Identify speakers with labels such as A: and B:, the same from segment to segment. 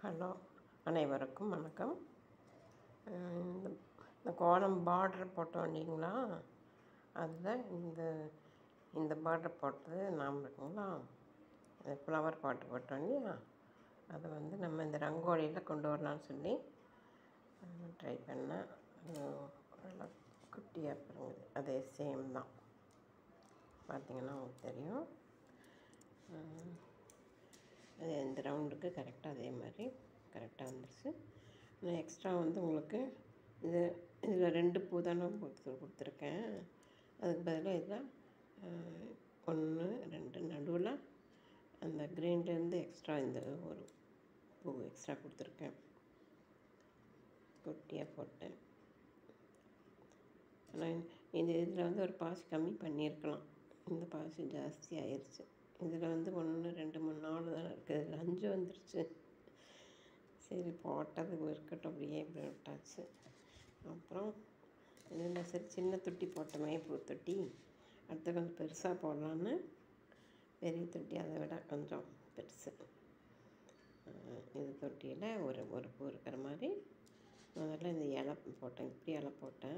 A: hello அனைவருக்கும் வணக்கம் அஹ் இந்த இந்த கோலம் பார்டர் போட்டோம் இல்லைங்களா அதில் இந்த இந்த பார்டர் போட்டது நாம் இருக்குங்களா ஃப்ளவர் பாட்டு போட்டோம் இல்லையா அதை வந்து நம்ம இந்த ரங்கோலியில் கொண்டு வரலாம்னு சொல்லி ட்ரை பண்ணேன் அது நல்லா குட்டியாக பிறங்குது அதே சேம் தான் பார்த்தீங்கன்னா உங்களுக்கு தெரியும் அஹ் அது இந்த ரவுண்டுக்கு கரெக்டாக அதே மாதிரி கரெக்டாக வந்துருச்சு நான் எக்ஸ்ட்ரா வந்து உங்களுக்கு இது இதில் ரெண்டு பூ தானே கொடுத்து கொடுத்துருக்கேன் அதுக்கு பதிலாக இதில் ஒன்று ரெண்டு நடுவில் அந்த க்ரீன்லேருந்து எக்ஸ்ட்ரா இந்த ஒரு பூ எக்ஸ்ட்ரா கொடுத்துருக்கேன் குட்டியாக போட்டேன் ஆனால் இது இதில் வந்து ஒரு பாசி கம்மி பண்ணியிருக்கலாம் இந்த பாசி ஜாஸ்தி ஆயிடுச்சு இதில் வந்து ஒன்று ரெண்டு மூணு நாலு தானே இருக்குது இதில் அஞ்சு வந்துருச்சு சரி போட்டது இருக்கட்டும் அப்படியே இப்படி விட்டாச்சு அப்புறம் இதில் சரி சின்ன தொட்டி போட்டோமே பூ தொட்டி அடுத்து கொஞ்சம் பெருசாக போடலான்னு பெரிய தொட்டி அதை விட கொஞ்சம் பெருசு அஹ் இது தொட்டியில் ஒரு ஒரு பூ இருக்கிற மாதிரி முதல்ல இந்த இலை போட்டேன் இப்படி இலை போட்டேன்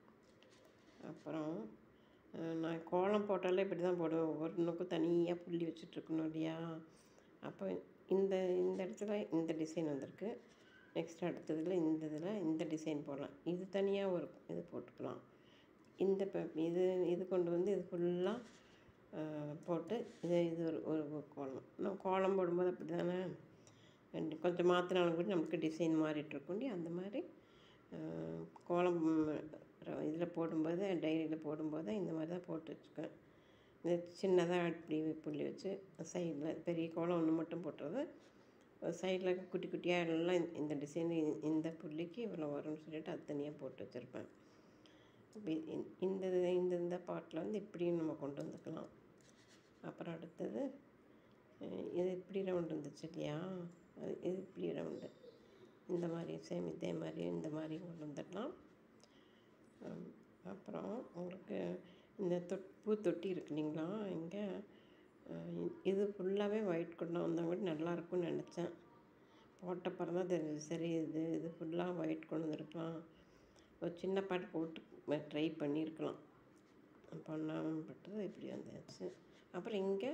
A: அப்புறம் அஹ் நான் கோலம் போட்டாலே இப்படி தான் போடுவேன் ஒவ்வொன்றுக்கும் தனியாக புள்ளி வச்சுட்ருக்கணும் இல்லையா அப்போ இந்த இந்த இடத்துல இந்த டிசைன் வந்திருக்கு நெக்ஸ்ட் அடுத்ததில் இந்த இதில் இந்த டிசைன் போடலாம் இது தனியாக ஒரு இது போட்டுக்கலாம் இந்த இப்போ இது இது கொண்டு வந்து இது ஃபுல்லாக போட்டு இது இது ஒரு ஒரு கோலம் நான் கோலம் போடும்போது அப்படி தானே ரெண்டு கொஞ்சம் மாற்றினாலும் கூட நமக்கு டிசைன் மாறிட்டுருக்கும் இல்லையா அந்த மாதிரி அஹ், கோலம் இதில் போடும்போது டைரியில் போடும்போது இந்த மாதிரி தான் போட்டு வச்சுக்குவேன் இது சின்னதாக இப்படி புள்ளி வச்சு சைடில் பெரிய கோலம் ஒன்று மட்டும் போட்டுறது சைடில் குட்டி குட்டியாக எல்லாம் இந்த- இந்த டிசைன் இந்த புள்ளிக்கு இவ்வளோ வரும்னு சொல்லிட்டு அது தனியாக போட்டு வச்சுருப்பேன் இப்ப இந்த- இந்த இது- இந்த இந்த பாட்டில் வந்து இப்படியும் நம்ம கொண்டு வந்துக்கலாம் அப்புறம் அடுத்தது அஹ் இது இப்படி ரவுண்டு இருந்துச்சு இல்லையா அது இது இப்படி ரவுண்டு இந்த மாதிரி சேம் இதே மாதிரி இந்த மாதிரி கொண்டு வந்துடலாம் அம், அப்புறம் உங்களுக்கு இந்த தொட் பூ தொட்டி இருக்கு இல்லைங்களா இங்கே இது ஃபுல்லாகவே ஒயிட் கொண்டு வந்தால் கூட நல்லாயிருக்கும்னு நினச்சேன் போட்ட பிறகு தான் தெரிஞ்சது சரி இது இது ஃபுல்லாக ஒயிட் கொண்டு வந்திருக்கலாம் ஒரு சின்ன பாட்டு போட்டு ட்ரை பண்ணியிருக்கலாம் பண்ணாமல் பட்டது இப்படி வந்தாச்சு அப்புறம் இங்கே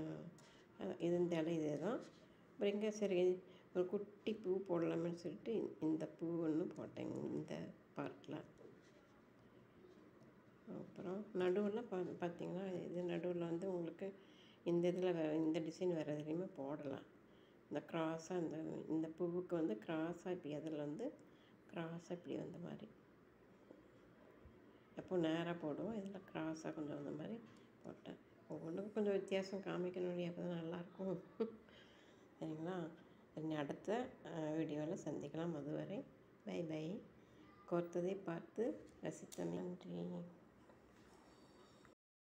A: இது இந்த இலை இதே தான் அப்புறம் இங்கே சரி ஒரு குட்டி பூ போடலாமேன்னு சொல்லிட்டு இந்த பூ ஒன்று போட்டேங்க இந்த பார்ட்டில் அப்புறம் நடுவில் பா பார்த்தீங்கன்னா இது நடுவில் வந்து உங்களுக்கு இந்த இதில் வே இந்த டிசைன் வேறு எதுலேயுமே போடலாம் இந்த க்ராஸாக இந்த இந்த பூவுக்கு வந்து க்ராஸாக இப்படி அதில் வந்து க்ராஸாக இப்படி வந்த மாதிரி எப்போ நேராக போடுவோம் இதில் க்ராஸாக கொஞ்சம் அந்த மாதிரி போட்டேன் ஒவ்வொன்றுக்கும் கொஞ்சம் வித்தியாசம் காமிக்கணும் இல்லையா அப்போ தான் நல்லாயிருக்கும் சரிங்களா இனி அடுத்த வீடியோவில் சந்திக்கலாம் அதுவரை பை பை கோர்த்ததை பார்த்து ரசித்த நன்றி